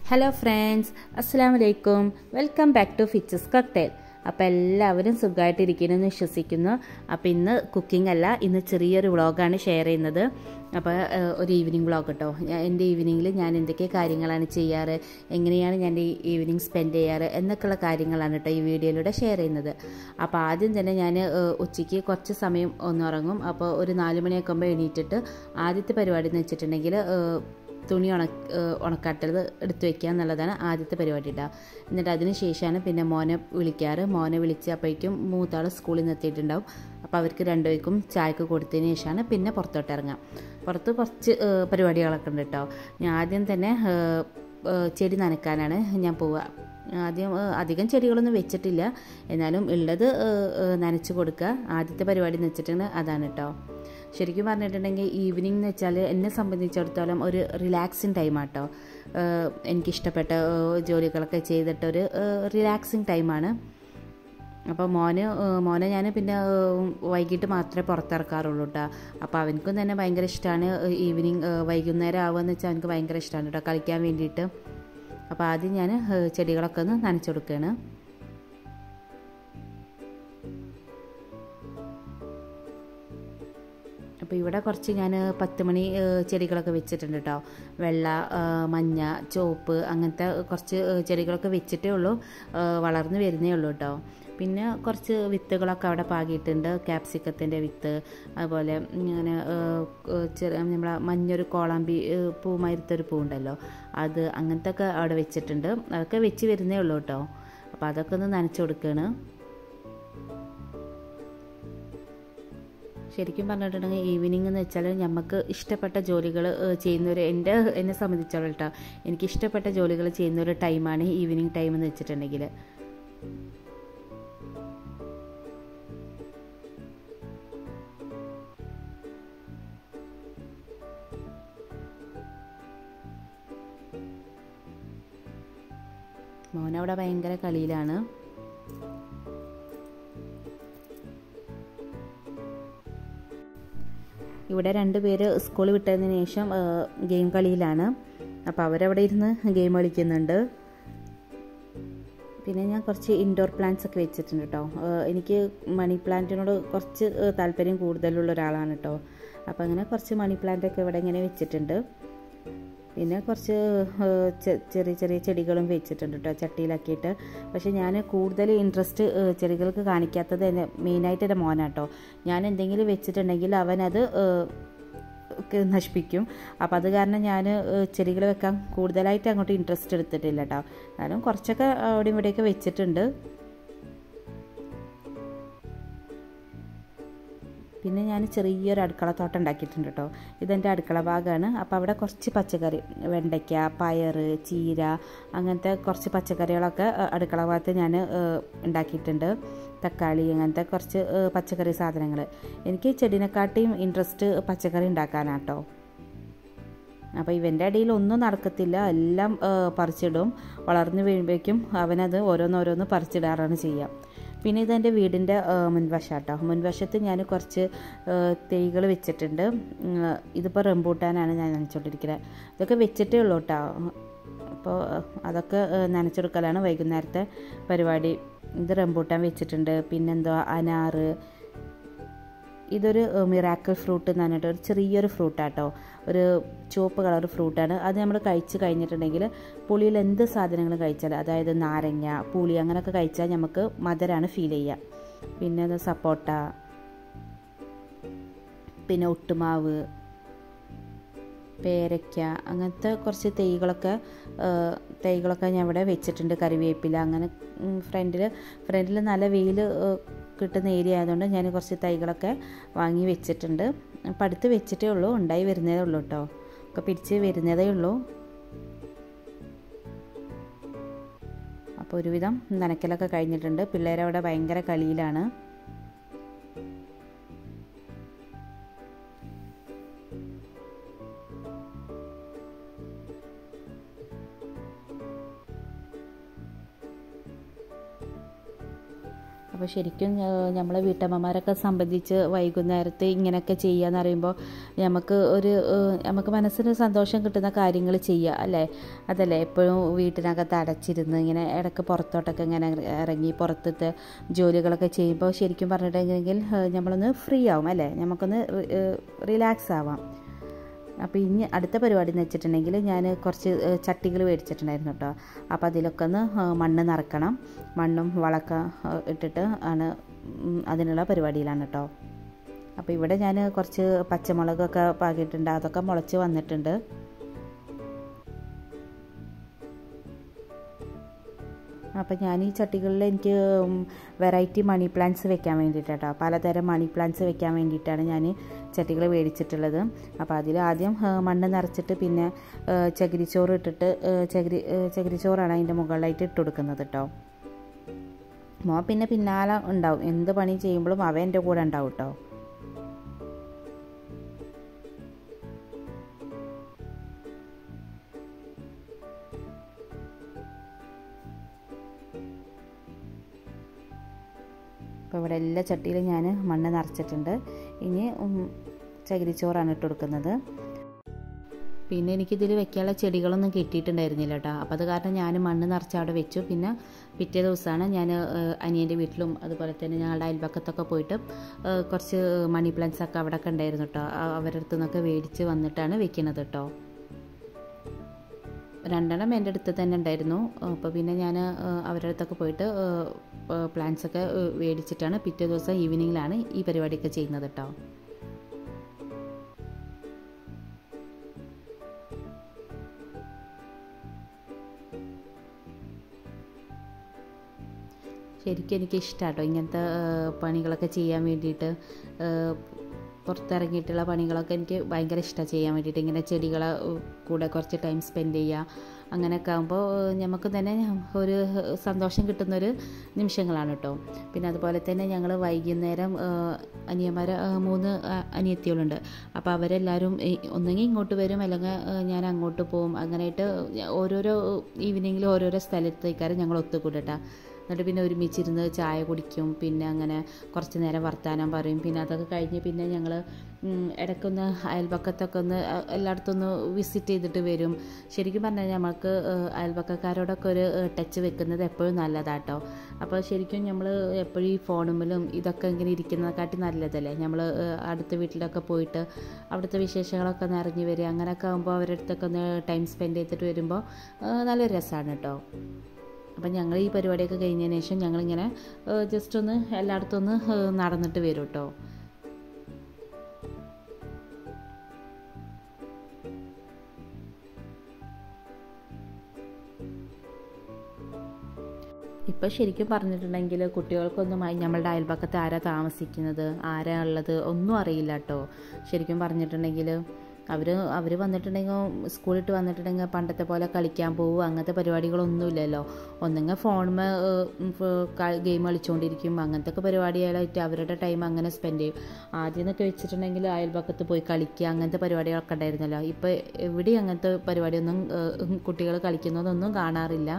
hello friends അസ്സാം വലൈക്കും welcome back to ഫിച്ചസ് കോക്ടെയിൽ അപ്പോൾ എല്ലാവരും സുഖമായിട്ടിരിക്കുമെന്ന് വിശ്വസിക്കുന്നു അപ്പോൾ ഇന്ന് കുക്കിംഗ് അല്ല ഇന്ന് ചെറിയൊരു വ്ളോഗാണ് ഷെയർ ചെയ്യുന്നത് അപ്പോൾ ഒരു ഈവനിങ് വ്ളോഗ് കേട്ടോ എൻ്റെ ഈവനിങ്ങിൽ ഞാൻ എന്തൊക്കെ കാര്യങ്ങളാണ് ചെയ്യാറ് എങ്ങനെയാണ് ഞാൻ ഈ ഈവനിങ് സ്പെൻഡ് ചെയ്യാറ് എന്നൊക്കെയുള്ള കാര്യങ്ങളാണ് കേട്ടോ ഈ വീഡിയോയിലൂടെ ഷെയർ ചെയ്യുന്നത് അപ്പോൾ ആദ്യം തന്നെ ഞാൻ ഉച്ചയ്ക്ക് കുറച്ച് സമയം ഒന്ന് ഉറങ്ങും അപ്പോൾ ഒരു നാല് മണിയൊക്കെ ആകുമ്പോൾ എണീറ്റിട്ട് ആദ്യത്തെ പരിപാടി എന്ന് വെച്ചിട്ടുണ്ടെങ്കിൽ തുണി ഉണക്ക ഉണക്കാട്ടത് എടുത്തു വെക്കുക എന്നുള്ളതാണ് ആദ്യത്തെ പരിപാടി ഇടുക എന്നിട്ട് അതിന് ശേഷമാണ് പിന്നെ മോനെ വിളിക്കാറ് മോനെ വിളിച്ച് അപ്പോഴേക്കും മൂത്താൾ സ്കൂളിൽ നിന്ന് എത്തിയിട്ടുണ്ടാവും അപ്പോൾ അവർക്ക് രണ്ടുപേർക്കും ചായക്ക് കൊടുത്തതിന് ശേഷമാണ് പിന്നെ പുറത്തോട്ട് ഇറങ്ങാം പുറത്ത് കുറച്ച് പരിപാടികളൊക്കെ ഉണ്ട് കേട്ടോ ഞാൻ ആദ്യം തന്നെ ചെടി നനയ്ക്കാനാണ് ഞാൻ പോവുക ആദ്യം അധികം ചെടികളൊന്നും വെച്ചിട്ടില്ല എന്നാലും ഉള്ളത് നനച്ച് കൊടുക്കുക ആദ്യത്തെ പരിപാടി എന്ന് വെച്ചിട്ടുണ്ടെങ്കിൽ അതാണ് കേട്ടോ ശരിക്കും പറഞ്ഞിട്ടുണ്ടെങ്കിൽ ഈവനിങ് എന്ന് വെച്ചാൽ എന്നെ സംബന്ധിച്ചിടത്തോളം ഒരു റിലാക്സിങ് ടൈമാണ് കേട്ടോ എനിക്കിഷ്ടപ്പെട്ട ജോലികളൊക്കെ ചെയ്തിട്ടൊരു റിലാക്സിങ് ടൈമാണ് അപ്പോൾ മോന് മോനെ ഞാൻ പിന്നെ വൈകിട്ട് മാത്രമേ പുറത്തിറക്കാറുള്ളൂ കേട്ടോ അപ്പോൾ അവനക്കും തന്നെ ഭയങ്കര ഇഷ്ടമാണ് ഈവനിങ് വൈകുന്നേരം ആവുകയെന്ന് വെച്ചാൽ അവനക്ക് ഭയങ്കര ഇഷ്ടമാണ് കേട്ടോ കളിക്കാൻ വേണ്ടിയിട്ട് അപ്പോൾ ആദ്യം ഞാൻ ചെടികളൊക്കെ ഒന്ന് നനച്ചു കൊടുക്കുകയാണ് അപ്പോൾ ഇവിടെ കുറച്ച് ഞാൻ പത്ത് മണി ചെടികളൊക്കെ വെച്ചിട്ടുണ്ട് കേട്ടോ വെള്ള മഞ്ഞ ചുവപ്പ് അങ്ങനത്തെ കുറച്ച് ചെടികളൊക്കെ വെച്ചിട്ടേ ഉള്ളൂ വളർന്നു വരുന്നേ ഉള്ളൂ കേട്ടോ പിന്നെ കുറച്ച് വിത്തുകളൊക്കെ അവിടെ പാകിയിട്ടുണ്ട് ക്യാപ്സിക്കത്തിൻ്റെ വിത്ത് അതുപോലെ ഇങ്ങനെ ചെറിയ നമ്മളെ മഞ്ഞൊരു കോളാമ്പി പൂമായിരുത്തൊരു പൂ ഉണ്ടല്ലോ അത് അങ്ങനത്തെ ഒക്കെ അവിടെ വെച്ചിട്ടുണ്ട് അതൊക്കെ വെച്ച് വരുന്നേ ഉള്ളൂ കേട്ടോ അപ്പോൾ അതൊക്കെ ഒന്ന് നനച്ചു കൊടുക്കുകയാണ് ശരിക്കും പറഞ്ഞിട്ടുണ്ടെങ്കിൽ ഈവനിങ് എന്ന് വെച്ചാൽ നമുക്ക് ഇഷ്ടപ്പെട്ട ജോലികൾ ചെയ്യുന്നവർ എൻ്റെ എന്നെ സംബന്ധിച്ചോളം കേട്ടോ എനിക്ക് ഇഷ്ടപ്പെട്ട ജോലികൾ ചെയ്യുന്ന ഒരു ടൈമാണ് ഈവനിങ് ടൈം എന്ന് വെച്ചിട്ടുണ്ടെങ്കിൽ മോനവിടെ ഭയങ്കര കളിയിലാണ് ഇവിടെ രണ്ട് പേര് സ്കൂൾ വിട്ടതിന് ശേഷം ഗെയിം കളിയിലാണ് അപ്പോൾ അവരവിടെ ഇരുന്ന് ഗെയിം കളിക്കുന്നുണ്ട് പിന്നെ ഞാൻ കുറച്ച് ഇൻഡോർ പ്ലാന്റ്സ് ഒക്കെ വെച്ചിട്ടുണ്ട് കേട്ടോ എനിക്ക് മണി പ്ലാന്റിനോട് കുറച്ച് താല്പര്യം കൂടുതലുള്ള ഒരാളാണ് കേട്ടോ അപ്പോൾ അങ്ങനെ കുറച്ച് മണി പ്ലാന്റ് ഒക്കെ ഇവിടെ ഇങ്ങനെ വെച്ചിട്ടുണ്ട് പിന്നെ കുറച്ച് ചെറിയ ചെറിയ ചെടികളും വെച്ചിട്ടുണ്ട് കേട്ടോ ചട്ടിയിലാക്കിയിട്ട് പക്ഷെ ഞാൻ കൂടുതൽ ഇൻട്രസ്റ്റ് ചെടികൾക്ക് കാണിക്കാത്തത് എൻ്റെ മെയിനായിട്ട് എൻ്റെ മോനാട്ടോ ഞാൻ എന്തെങ്കിലും വെച്ചിട്ടുണ്ടെങ്കിൽ അവനത് നശിപ്പിക്കും അപ്പോൾ അത് കാരണം ഞാൻ ചെടികൾ വെക്കാൻ കൂടുതലായിട്ട് അങ്ങോട്ട് ഇൻട്രസ്റ്റ് എടുത്തിട്ടില്ല കേട്ടോ എന്നാലും കുറച്ചൊക്കെ അവിടെ ഇവിടെയൊക്കെ വെച്ചിട്ടുണ്ട് പിന്നെ ഞാൻ ചെറിയൊരു അടുക്കളത്തോട്ടം ഉണ്ടാക്കിയിട്ടുണ്ട് കേട്ടോ ഇതെൻ്റെ അടുക്കള ഭാഗമാണ് അപ്പോൾ അവിടെ കുറച്ച് പച്ചക്കറി വെണ്ടയ്ക്ക പയർ ചീര അങ്ങനത്തെ കുറച്ച് പച്ചക്കറികളൊക്കെ അടുക്കള ഭാഗത്ത് ഞാൻ ഉണ്ടാക്കിയിട്ടുണ്ട് തക്കാളി അങ്ങനത്തെ കുറച്ച് പച്ചക്കറി സാധനങ്ങൾ എനിക്ക് ചെടിനെക്കാട്ടിയും ഇൻട്രസ്റ്റ് പച്ചക്കറി ഉണ്ടാക്കാനാട്ടോ അപ്പോൾ ഇവൻ്റെ ഇടയിൽ ഒന്നും നടക്കത്തില്ല എല്ലാം പറിച്ചിടും വളർന്നു വീഴുമ്പോഴേക്കും അവനത് ഓരോന്നോരോന്ന് പറിച്ചിടാറാണ് ചെയ്യുക പിന്നെ ഇതെൻ്റെ വീടിൻ്റെ മുൻവശാട്ടോ മുൻവശത്ത് ഞാൻ കുറച്ച് തൈകൾ വെച്ചിട്ടുണ്ട് ഇതിപ്പോൾ റംബൂട്ടാനാണ് ഞാൻ നനച്ചുകൊണ്ടിരിക്കുന്നത് ഇതൊക്കെ വെച്ചിട്ടേ ഉള്ളൂ കേട്ടോ അപ്പോൾ അതൊക്കെ നനച്ചെടുക്കലാണ് വൈകുന്നേരത്തെ പരിപാടി ഇത് റംബൂട്ടാൻ വെച്ചിട്ടുണ്ട് പിന്നെന്തോ അനാറ് ഇതൊരു മിറാക്കിൾ ഫ്രൂട്ട് എന്ന് പറഞ്ഞിട്ട് ഒരു ചെറിയൊരു ഫ്രൂട്ടാട്ടോ ഒരു ചുവപ്പ് കളർ ഫ്രൂട്ടാണ് അത് നമ്മൾ കഴിച്ച് കഴിഞ്ഞിട്ടുണ്ടെങ്കിൽ പുളിയിൽ എന്ത് സാധനങ്ങൾ കഴിച്ചാൽ അതായത് നാരങ്ങ പുളി അങ്ങനെയൊക്കെ കഴിച്ചാൽ നമുക്ക് മധുരമാണ് ഫീൽ ചെയ്യുക പിന്നെ അത് സപ്പോട്ട പിന്നെ ഒട്ടുമാവ് പേരയ്ക്ക അങ്ങനത്തെ കുറച്ച് തൈകളൊക്കെ തൈകളൊക്കെ ഞാൻ ഇവിടെ വെച്ചിട്ടുണ്ട് കറിവേപ്പില അങ്ങനെ ഫ്രണ്ടിൽ ഫ്രണ്ടിൽ നല്ല വെയിൽ കിട്ടുന്ന ഏരിയ ആയതുകൊണ്ട് ഞാൻ കുറച്ച് തൈകളൊക്കെ വാങ്ങി വെച്ചിട്ടുണ്ട് അപ്പം അടുത്ത് വെച്ചിട്ടേ ഉള്ളൂ ഉണ്ടായി വരുന്നതേ ഉള്ളൂ കേട്ടോ ഒക്കെ പിടിച്ച് വരുന്നതേ ഉള്ളൂ അപ്പോൾ ഒരുവിധം നനക്കലൊക്കെ കഴിഞ്ഞിട്ടുണ്ട് പിള്ളേരവിടെ ഭയങ്കര കളിയിലാണ് അപ്പോൾ അപ്പോൾ ശരിക്കും നമ്മളെ വീട്ടമ്മമാരൊക്കെ സംബന്ധിച്ച് വൈകുന്നേരത്തെ ഇങ്ങനെയൊക്കെ ചെയ്യാന്ന് പറയുമ്പോൾ നമുക്ക് ഒരു ഏഹ്, നമുക്ക് മനസ്സിന് സന്തോഷം കിട്ടുന്ന കാര്യങ്ങൾ ചെയ്യുക അല്ലേ അതല്ലേ എപ്പോഴും വീട്ടിനകത്ത് അടച്ചിരുന്ന് ഇങ്ങനെ ഇടയ്ക്ക് പുറത്തോട്ടൊക്കെ ഇങ്ങനെ ഇറങ്ങി പുറത്തത്തെ ജോലികളൊക്കെ ചെയ്യുമ്പോൾ ശരിക്കും പറഞ്ഞിട്ടുണ്ടെങ്കിൽ ഏഹ്, നമ്മളൊന്ന് ഫ്രീ ആവും അല്ലേ നമുക്കൊന്ന് റിലാക്സ് ആവാം അപ്പോൾ ഇനി അടുത്ത പരിപാടി എന്ന് വെച്ചിട്ടുണ്ടെങ്കിൽ ഞാൻ കുറച്ച് ചട്ടികൾ മേടിച്ചിട്ടുണ്ടായിരുന്നു കേട്ടോ അപ്പോൾ അതിലൊക്കെ ഒന്ന് ഏ, മണ്ണ് നിറക്കണം മണ്ണും വളമൊക്കെ ഏ, ഇട്ടിട്ട് ആണ് ഉം, അതിനുള്ള പരിപാടിയിലാണ് കേട്ടോ അപ്പോൾ ഇവിടെ ഞാൻ കുറച്ച് പച്ചമുളകൊക്കെ പാകിയിട്ടുണ്ട് അതൊക്കെ മുളച്ച് വന്നിട്ടുണ്ട് അപ്പം ഞാൻ ഈ ചട്ടികളിൽ എനിക്ക് വെറൈറ്റി മണി പ്ലാന്റ്സ് വെക്കാൻ വേണ്ടിയിട്ടാട്ടോ പലതരം മണി പ്ലാന്റ്സ് വെക്കാൻ വേണ്ടിയിട്ടാണ് ഞാൻ ചട്ടികൾ മേടിച്ചിട്ടുള്ളത് അപ്പോൾ അതിൽ ആദ്യം ആ, മണ്ണ് നിറച്ചിട്ട് പിന്നെ ആ, ചകിരിച്ചോറ് ഇട്ടിട്ട് ആ, ചകിരി ആ, ചകിരിച്ചോറാണ് അതിൻ്റെ മുകളിലായിട്ട് ഇട്ട് കൊടുക്കുന്നത് കേട്ടോ മോ പിന്നെ പിന്നാലെ ഉണ്ടാവും എന്ത് പണി ചെയ്യുമ്പോഴും അവ എൻ്റെ കൂടെ ഉണ്ടാവും കേട്ടോ അപ്പോൾ ഇവിടെ എല്ലാ ചട്ടിയിലും ഞാൻ മണ്ണ് നിറച്ചിട്ടുണ്ട് ഇനി ഉം, ചകിരിച്ചോറാണ് ഇട്ട് കൊടുക്കുന്നത് പിന്നെ എനിക്കിതിൽ വെക്കാനുള്ള ചെടികളൊന്നും കിട്ടിയിട്ടുണ്ടായിരുന്നില്ല കേട്ടോ അപ്പോൾ അത് കാരണം ഞാൻ മണ്ണ് നിറച്ച് അവിടെ വെച്ചു പിന്നെ പിറ്റേ ദിവസമാണ് ഞാൻ അനിയൻ്റെ വീട്ടിലും അതുപോലെ തന്നെ ഞങ്ങളുടെ അയൽപക്കത്തൊക്കെ പോയിട്ട് ഏഹ്, കുറച്ച് മണി പ്ലാന്റ്സ് ഒക്കെ അവിടെ ഒക്കെ ഉണ്ടായിരുന്നു കേട്ടോ ആ- അവരുടെ അടുത്ത് നിന്നൊക്കെ മേടിച്ച് വന്നിട്ടാണ് വെക്കുന്നത് കേട്ടോ രണ്ടെണ്ണം എൻ്റെ അടുത്ത് തന്നെ ഉണ്ടായിരുന്നു അപ്പോൾ പിന്നെ ഞാൻ അവരുടെ അടുത്തൊക്കെ പോയിട്ട് പ്ലാന്റ്സ് ഒക്കെ ഏഹ്, മേടിച്ചിട്ടാണ് പിറ്റേ ദിവസം ഈവനിങ്ങിലാണ് ഈ പരിപാടിയൊക്കെ ചെയ്യുന്നത് കേട്ടോ ശരിക്കും എനിക്ക് ഇഷ്ടമാട്ടോ ഇങ്ങനത്തെ ഏഹ്, പണികളൊക്കെ ചെയ്യാൻ വേണ്ടിയിട്ട് ഏഹ്, പുറത്തിറങ്ങിയിട്ടുള്ള പണികളൊക്കെ എനിക്ക് ഭയങ്കര ഇഷ്ടമാണ് ചെയ്യാൻ വേണ്ടിയിട്ട് ഇങ്ങനെ ചെടികളെ ഏഹ്, കൂടെ കുറച്ച് ടൈം സ്പെൻഡ് ചെയ്യുക അങ്ങനെയൊക്കെ ആകുമ്പോൾ നമുക്ക് തന്നെ ഒരു സന്തോഷം കിട്ടുന്നൊരു നിമിഷങ്ങളാണ് കേട്ടോ പിന്നെ അതുപോലെ തന്നെ ഞങ്ങൾ വൈകുന്നേരം ഏഹ്, അനിയന്മാർ ഏഹ്, മൂന്ന് അ- അനിയത്തികളുണ്ട് അപ്പോൾ അവരെല്ലാവരും ഈ- ഒന്നെങ്കിൽ ഇങ്ങോട്ട് വരും അല്ലെങ്കിൽ ഏഹ്, ഞാൻ അങ്ങോട്ട് പോകും അങ്ങനെയായിട്ട് ഓരോരോ ഈവനിങ്ങിൽ ഓരോരോ സ്ഥലത്തേക്കാരും ഞങ്ങൾ ഒത്തുകൂടട്ടാ എന്നിട്ട് പിന്നെ ഒരുമിച്ചിരുന്ന് ചായ കുടിക്കും പിന്നെ അങ്ങനെ കുറച്ച് നേരം വർത്തമാനം പറയും പിന്നെ അതൊക്കെ കഴിഞ്ഞ് പിന്നെ ഞങ്ങൾ ഇടയ്ക്കൊന്ന് അയൽപക്കത്തൊക്കെ ഒന്ന് അഹ് എല്ലായിടത്തും ഒന്ന് വിസിറ്റ് ചെയ്തിട്ട് വരും ശരിക്കും പറഞ്ഞാൽ നമുക്ക് ഏഹ്, അയൽപക്കക്കാരോടൊക്കെ ഒരു ടച്ച് വെക്കുന്നത് എപ്പോഴും നല്ലതാട്ടോ അപ്പോൾ ശരിക്കും നമ്മൾ എപ്പോഴും ഈ ഫോണുമ്മിലും ഇതൊക്കെ ഇങ്ങനെ ഇരിക്കുന്നതിനെക്കാട്ടി നല്ലതല്ലേ നമ്മൾ അടുത്ത വീട്ടിലൊക്കെ പോയിട്ട് അവിടുത്തെ വിശേഷങ്ങളൊക്കെ ഒന്ന് അറിഞ്ഞ് വരിക അങ്ങനെയൊക്കെ ആകുമ്പോൾ അവരുടെ അടുത്തൊക്കെ ഒന്ന് ടൈം സ്പെൻഡ് ചെയ്തിട്ട് വരുമ്പോൾ ഏഹ്, നല്ലൊരു രസമാണ് കേട്ടോ അപ്പം ഞങ്ങൾ ഈ പരിപാടിയൊക്കെ കഴിഞ്ഞതിന് ശേഷം ഞങ്ങളിങ്ങനെ ജസ്റ്റ് ഒന്ന് എല്ലായിടത്തും ഒന്ന് ഏഹ്, നടന്നിട്ട് വരും കേട്ടോ ഇപ്പം ശരിക്കും പറഞ്ഞിട്ടുണ്ടെങ്കിൽ കുട്ടികൾക്കൊന്നും അയ്- നമ്മളുടെ അയൽപക്കത്ത് ആരാ താമസിക്കുന്നത് ആരാ ഉള്ളത് ഒന്നും അറിയില്ല കേട്ടോ ശരിക്കും പറഞ്ഞിട്ടുണ്ടെങ്കിൽ അവർ അവർ വന്നിട്ടുണ്ടെങ്കിൽ സ്കൂളിട്ട് വന്നിട്ടുണ്ടെങ്കിൽ പണ്ടത്തെ പോലെ കളിക്കാൻ പോകും അങ്ങനത്തെ പരിപാടികളൊന്നുമില്ലല്ലോ ഒന്നുകിൽ ഫോണുമേ ഗെയിം കളിച്ചുകൊണ്ടിരിക്കും അങ്ങനത്തെ ഒക്കെ പരിപാടികളായിട്ട് അവരുടെ ടൈം അങ്ങനെ സ്പെൻഡ് ചെയ്യും ആദ്യം എന്നൊക്കെ വെച്ചിട്ടുണ്ടെങ്കിൽ അയൽപക്കത്ത് പോയി കളിക്കുക അങ്ങനത്തെ പരിപാടികളൊക്കെ ഉണ്ടായിരുന്നല്ലോ ഇപ്പോൾ എവിടെയും അങ്ങനത്തെ പരിപാടിയൊന്നും കുട്ടികൾ കളിക്കുന്നതൊന്നും കാണാറില്ല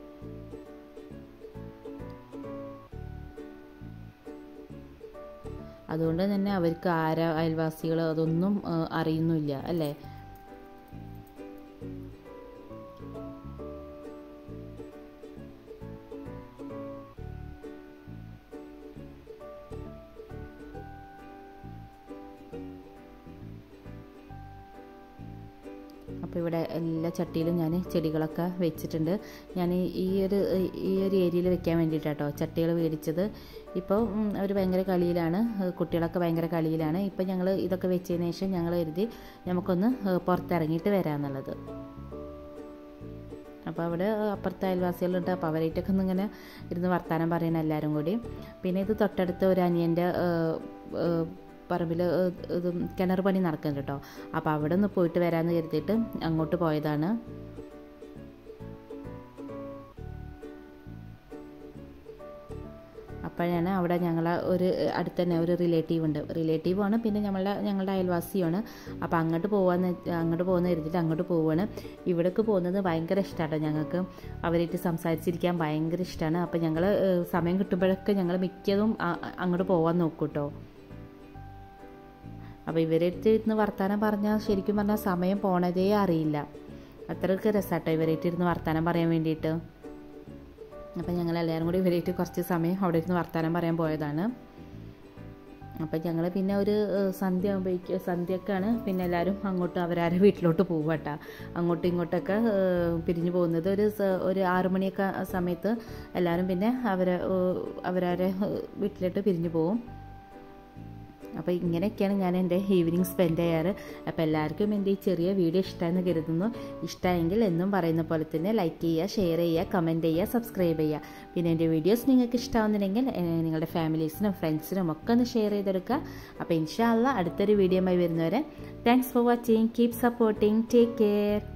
അതുകൊണ്ട് തന്നെ അവർക്ക് ആരാ അയൽവാസികൾ അതൊന്നും ആ, അറിയുന്നില്ല അല്ലേ അപ്പോൾ ഇവിടെ എല്ലാ ചട്ടിയിലും ഞാൻ ചെടികളൊക്കെ വെച്ചിട്ടുണ്ട് ഞാൻ ഈ ഒരു ഈ ഒരു ഏരിയയിൽ വെക്കാൻ വേണ്ടിയിട്ടാട്ടോ ചട്ടികൾ മേടിച്ചത് ഇപ്പോൾ അവർ ഭയങ്കര കളിയിലാണ് കുട്ടികളൊക്കെ ഭയങ്കര കളിയിലാണ് ഇപ്പോൾ ഞങ്ങൾ ഇതൊക്കെ വെച്ചതിന് ശേഷം ഞങ്ങൾ കരുതി നമുക്കൊന്ന് പുറത്തിറങ്ങിയിട്ട് വരാമെന്നുള്ളത് അപ്പോൾ അവിടെ അപ്പുറത്തെ അയൽവാസികളുണ്ട് അപ്പോൾ അവരായിട്ടൊക്കെ ഒന്ന് ഇങ്ങനെ ഇരുന്ന് വർത്തമാനം പറയണം എല്ലാവരും കൂടി പിന്നെ ഇത് തൊട്ടടുത്ത ഒരു അനിയൻ്റെ പറമ്പിൽ ഇത് കിണർ പണി നടക്കുന്നുണ്ട് കേട്ടോ അപ്പോൾ അവിടെ ഒന്ന് പോയിട്ട് വരാമെന്ന് കരുതിയിട്ട് അങ്ങോട്ട് പോയതാണ് അപ്പോൾ അപ്പോഴാണ് അവിടെ ഞങ്ങളെ ഒരു അടുത്ത് തന്നെ ഒരു റിലേറ്റീവ് ഉണ്ട് റിലേറ്റീവാണ് പിന്നെ ഞങ്ങളുടെ ഞങ്ങളുടെ അയൽവാസിയാണ് അപ്പോൾ അങ്ങോട്ട് പോകാന്ന് അങ്ങോട്ട് പോകുന്ന കരുതിയിട്ട് അങ്ങോട്ട് പോവുകയാണ് ഇവിടേക്ക് പോകുന്നത് ഭയങ്കര ഇഷ്ടമാണ് ഞങ്ങൾക്ക് അവരായിട്ട് സംസാരിച്ചിരിക്കാൻ ഭയങ്കര ഇഷ്ടമാണ് അപ്പോൾ ഞങ്ങൾ സമയം കിട്ടുമ്പോഴൊക്കെ ഞങ്ങൾ മിക്കതും അങ്ങോട്ട് പോകാൻ നോക്കും കേട്ടോ അപ്പോൾ ഇവരായിട്ട് ഇരുന്ന് വർത്തമാനം പറഞ്ഞാൽ ശരിക്കും പറഞ്ഞാൽ സമയം പോണതേ അറിയില്ല അത്രയ്ക്ക് രസമാട്ടോ ഇവരായിട്ട് ഇരുന്ന് വർത്തമാനം പറയാൻ വേണ്ടിയിട്ട് അപ്പം ഞങ്ങൾ എല്ലാവരും കൂടി ഇവരായിട്ട് കുറച്ച് സമയം അവിടെ ഇരുന്ന് വർത്തമാനം പറയാൻ പോയതാണ് അപ്പം ഞങ്ങൾ പിന്നെ ഒരു സന്ധ്യ ആകുമ്പോഴേക്ക് സന്ധ്യക്കാണ് പിന്നെ എല്ലാവരും അങ്ങോട്ട് അവരാരെ വീട്ടിലോട്ട് പോകുക കേട്ടോ അങ്ങോട്ടും ഇങ്ങോട്ടൊക്കെ പിരിഞ്ഞു പോകുന്നത് ഒരു ഒരു ആറു മണിയൊക്കെ സമയത്ത് എല്ലാവരും പിന്നെ അവരെ അവരാരെ വീട്ടിലോട്ട് പിരിഞ്ഞു പോകും അപ്പോൾ ഇങ്ങനെയൊക്കെയാണ് ഞാൻ എൻ്റെ ഈവനിങ് സ്പെൻഡ് ചെയ്യാറ് അപ്പോൾ എല്ലാവർക്കും എൻ്റെ ഈ ചെറിയ വീഡിയോ ഇഷ്ടമെന്ന് കരുതുന്നു ഇഷ്ടമെങ്കിൽ എന്നും പറയുന്ന പോലെ തന്നെ ലൈക്ക് ചെയ്യുക ഷെയർ ചെയ്യുക കമൻറ്റ് ചെയ്യുക സബ്സ്ക്രൈബ് ചെയ്യുക പിന്നെ എൻ്റെ വീഡിയോസ് നിങ്ങൾക്ക് ഇഷ്ടമാവുന്നുണ്ടെങ്കിൽ നിങ്ങളുടെ ഫാമിലീസിനും ഫ്രണ്ട്സിനും ഒക്കെ ഒന്ന് ഷെയർ ചെയ്തെടുക്കുക അപ്പോൾ ഇൻഷാല്ല അടുത്തൊരു വീഡിയോയുമായി വരുന്നവരെ thanks for watching keep supporting take care